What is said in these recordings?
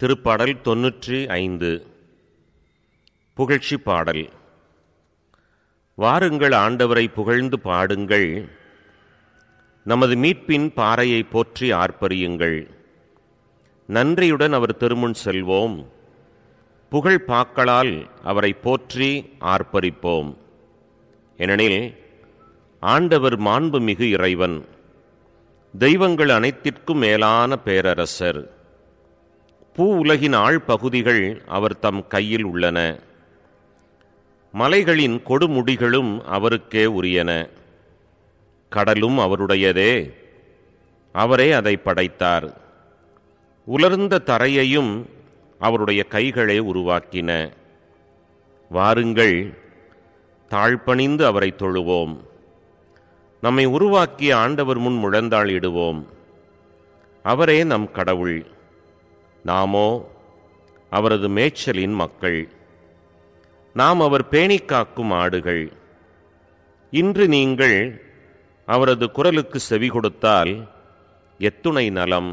திருப்பாடல் தொன்னூற்றி ஐந்து புகழ்ச்சி பாடல் வாருங்கள் ஆண்டவரை புகழ்ந்து பாடுங்கள் நமது மீட்பின் பாறையை போற்றி ஆர்ப்பரியுங்கள் நன்றியுடன் அவர் திருமுன் செல்வோம் புகழ் பாக்களால் அவரை போற்றி ஆர்ப்பரிப்போம் ஏனெனில் ஆண்டவர் மாண்புமிகு இறைவன் தெய்வங்கள் அனைத்திற்கும் மேலான பேரரசர் பூ உலகின் ஆழ்பகுதிகள் அவர் தம் கையில் உள்ளன மலைகளின் கொடுமுடிகளும் அவருக்கே உரியன கடலும் அவருடையதே அவரே அதை படைத்தார் உலர்ந்த தரையையும் அவருடைய கைகளே உருவாக்கின வாருங்கள் தாழ்பணிந்து அவரை தொழுவோம் நம்மை உருவாக்கிய ஆண்டவர் முன் முழந்தாள் இடுவோம் அவரே நம் கடவுள் நாமோ அவரது மேய்ச்சலின் மக்கள் நாம் அவர் பேணிக் காக்கும் ஆடுகள் இன்று நீங்கள் அவரது குரலுக்கு செவி கொடுத்தால் எத்துணை நலம்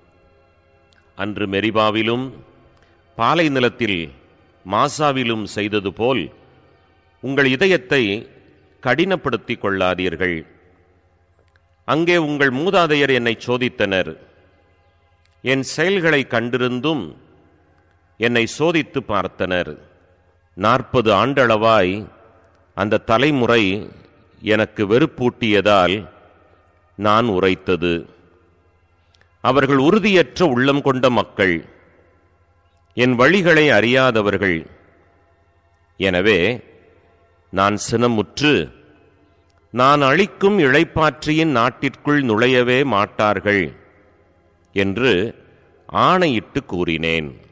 அன்று மெரிபாவிலும் பாலை நிலத்தில் மாசாவிலும் செய்தது போல் உங்கள் இதயத்தை கடினப்படுத்திக் கொள்ளாதீர்கள் அங்கே உங்கள் மூதாதையர் என்னை சோதித்தனர் என் செயல்களை கண்டிருந்தும் என்னை சோதித்து பார்த்தனர் நாற்பது ஆண்டளவாய் அந்த தலைமுறை எனக்கு வெறுப்பூட்டியதால் நான் உரைத்தது அவர்கள் உறுதியற்ற உள்ளம் கொண்ட மக்கள் என் வழிகளை அறியாதவர்கள் எனவே நான் சினமுற்று நான் அளிக்கும் இளைப்பாற்றியின் நாட்டிற்குள் நுழையவே மாட்டார்கள் என்று ஆணையிட்டு கூறினேன்